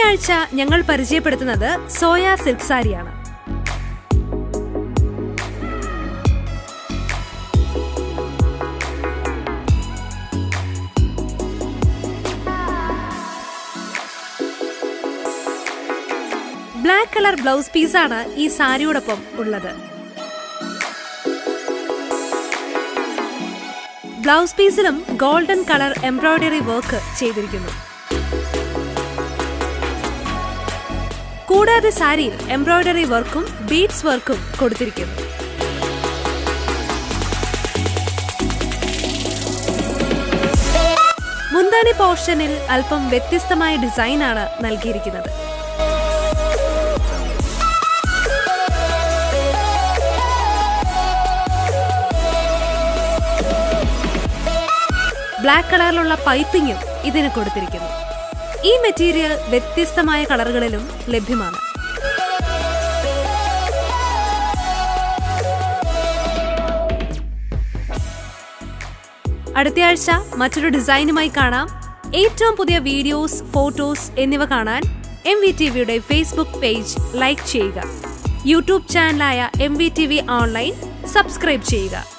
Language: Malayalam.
ആഴ്ച ഞങ്ങൾ പരിചയപ്പെടുത്തുന്നത് സോയ സിൽക്ക് സാരിയാണ് ബ്ലാക്ക് കളർ ബ്ലൗസ് പീസാണ് ഈ സാരിയോടൊപ്പം ഉള്ളത് ബ്ലൗസ് പീസിലും ഗോൾഡൻ കളർ എംബ്രോയിഡറി വർക്ക് ചെയ്തിരിക്കുന്നു കൂടാതെ സാരിയിൽ എംബ്രോയിഡറി വർക്കും ബീഡ്സ് വർക്കും കൊടുത്തിരിക്കുന്നു മുന്താണി പോർഷനിൽ അല്പം വ്യത്യസ്തമായ ഡിസൈനാണ് നൽകിയിരിക്കുന്നത് ബ്ലാക്ക് കളറിലുള്ള പൈപ്പിങ്ങും ഇതിന് കൊടുത്തിരിക്കുന്നു ഈ മെറ്റീരിയൽ വ്യത്യസ്തമായ കളറുകളിലും ലഭ്യമാണ് അടുത്തയാഴ്ച മറ്റൊരു ഡിസൈനുമായി കാണാം ഏറ്റവും പുതിയ വീഡിയോസ് ഫോട്ടോസ് എന്നിവ കാണാൻ എം വി ടി വിയുടെ ഫേസ്ബുക്ക് പേജ് ലൈക്ക് ചെയ്യുക യൂട്യൂബ് ചാനലായ M V T V online subscribe ചെയ്യുക